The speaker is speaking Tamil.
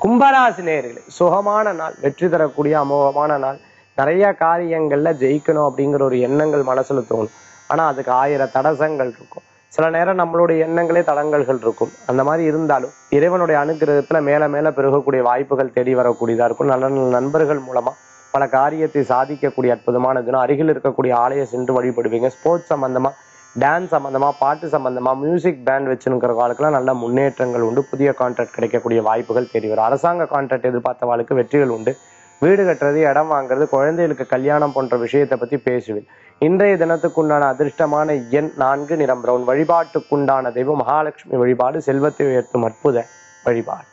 கும்பராசி நேர்களே சுகமான நாள் வெற்றி தரக்கூடிய அமோகமான நாள் நிறைய காரியங்கள்ல ஜெயிக்கணும் அப்படிங்கிற ஒரு எண்ணங்கள் மனசுல தோணும் ஆனா அதுக்கு ஆயிரம் தடசங்கள் இருக்கும் சில நேரம் நம்மளுடைய எண்ணங்களே தடங்கல்கள் இருக்கும் அந்த மாதிரி இருந்தாலும் இறைவனுடைய அனுகிரகத்துல மேல மேல பெருகக்கூடிய வாய்ப்புகள் தேடி வரக்கூடியதா இருக்கும் நல்ல நல்ல நண்பர்கள் மூலமா பல காரியத்தை சாதிக்கக்கூடிய அற்புதமான தினம் அருகில் இருக்கக்கூடிய ஆலயம் சென்று வழிபடுவீங்க ஸ்போர்ட்ஸ் சம்பந்தமா டான்ஸ் சம்பந்தமா பாட்டு சம்பந்தமா மியூசிக் பேண்ட் வச்சுருக்கிற வாழ்க்கெல்லாம் நல்ல முன்னேற்றங்கள் உண்டு புதிய கான்ட்ராக்ட் கிடைக்கக்கூடிய வாய்ப்புகள் தேடி வரும் அரசாங்க கான்ட்ராக்ட் எதிர்பார்த்த வாழ்க்கை வெற்றிகள் உண்டு வீடு கட்டுறது இடம் வாங்குறது குழந்தைகளுக்கு கல்யாணம் போன்ற விஷயத்தை பத்தி பேசுவேன் இன்றைய தினத்துக்குண்டான அதிர்ஷ்டமான எண் நான்கு நிறம் பிரவுன் வழிபாட்டுக்குண்டான தெய்வம் மகாலட்சுமி வழிபாடு செல்வத்தை உயர்த்தும் அற்புத வழிபாடு